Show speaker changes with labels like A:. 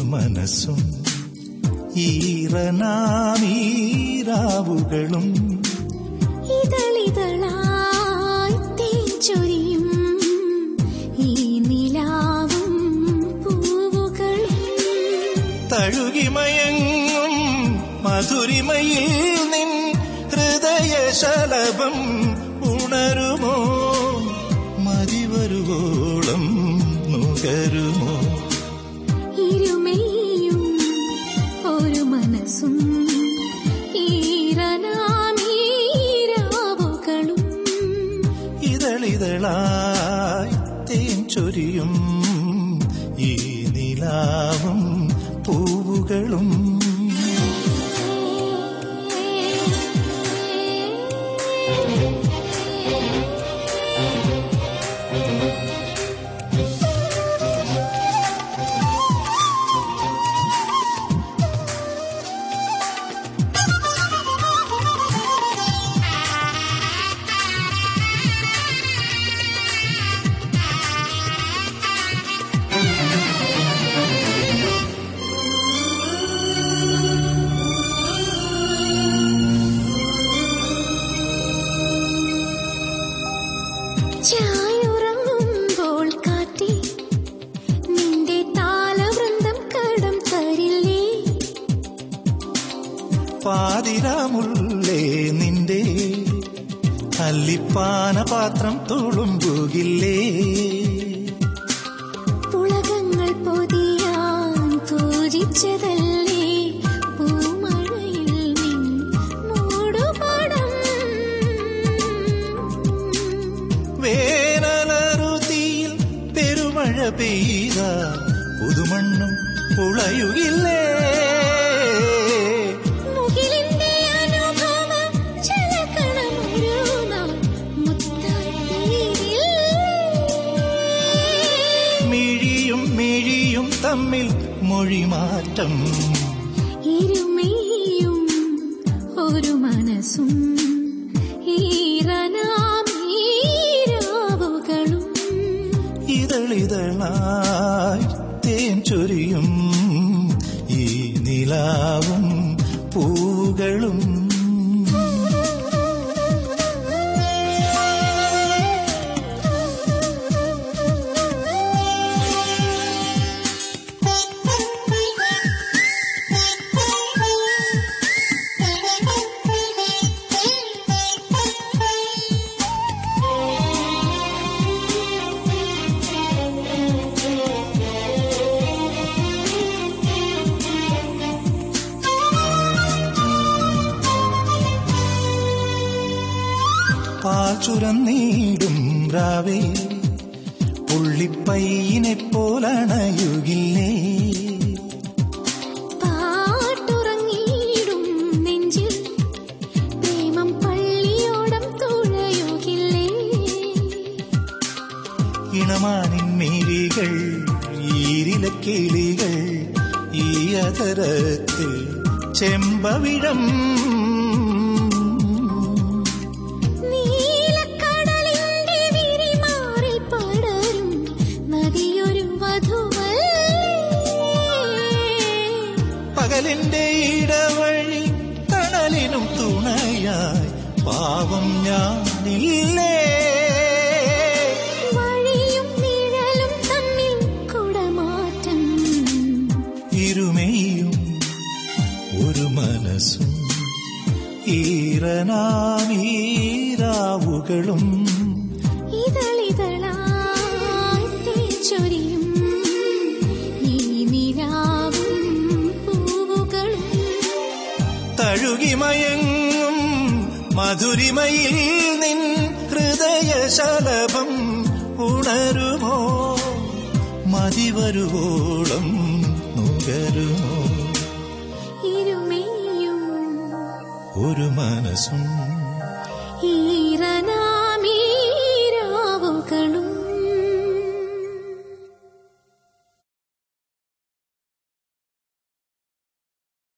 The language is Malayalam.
A: മനസ്സും ഈറനാമീരാവുകളും
B: ഇതളിതളായി തേച്ചൊരിയും ഈ നിലാവും പൂവുകളും
A: തഴുകിമയങ്ങും മധുരിമയിൽ നിൻ ഹൃദയശലഭം ഉണരുമോ മതിവരുവോളം നുകരുമോ
B: ഇരുമയും ഒരു മനസ്സും ഈറനാമീരാവുകളും
A: ഇതളിതളായി തേൻ ചൊരിയും ഈ നിലാവും പൂവുകളും
B: ചായുറങ്ങുമ്പോൾ കാറ്റി നിന്റെ താലവൃന്ദം കടം തരില്ലേ
A: പാതിരാമുള്ളേ നിന്റെ അല്ലിപ്പാന പാത്രം തുളുമ്പുകില്ലേ
B: പുളകങ്ങൾ പൊതിയാൻ പൂജിച്ചതല്ലേ പൂമഴയിൽ നിൻ മൂടുപടം
A: വേനലറുതിയിൽ പെരുമഴ പെയ്ത പുതുമണ്ണും പുളയുകില്ലേ
B: മുകിലിന്റെ അനുഭവം ചലക്കണമൊരു നാൾ മുത്തായി തീരില്ലേ?
A: മിഴിയും മിഴിയും തമ്മിൽ മൊഴിമാറ്റം
B: ഇരുമയും ഒരു മനസ്സും ഈറനാമീരാവുകളും
A: ഇതളിതളായി തേൻ ചൊരിയും ഈ നിലാവും പൂവുകളും പാച്ചുരന്നീടും രാവേ പുള്ളിപ്പയ്യനെ പോലണയുകില്ലേ
B: പാട്ടുറങ്ങിയിടും നെഞ്ചിൽ പ്രേമം പള്ളിയോടം തുഴയുകില്ലേ
A: ഇണമാനിൻ മിഴികൾ ഈരിലക്കിളികൾ ഈ അതരത്തിൽ ചെമ്പവിഴം
B: നീലക്കടലിന്റെ വിരിമാറിൽ പടരും നദിയൊരു വധുവല്ലേ
A: പകലിന്റെ ഇടവഴി തണലിനും തുണയായി പാവം ഞാനില്ലേ
B: വഴിയും നിഴലും തമ്മിൽ കുടമാറ്റം
A: ഇരുമയും ഒരു മനസ്സും ഈറനാമീരാവുകളും
B: ഇതളിതളായി തേച്ചൊരിയും ഈ നിലാവും പൂവുകളും
A: തഴുകിമയങ്ങും മധുരിമയിൽ നിൻ ഹൃദയശലഭം ഉണരുമോ മതിവരുവോളം നുകരുമോ
B: ഇരുമയും
A: ഒരു മനസ്സും
B: ഈ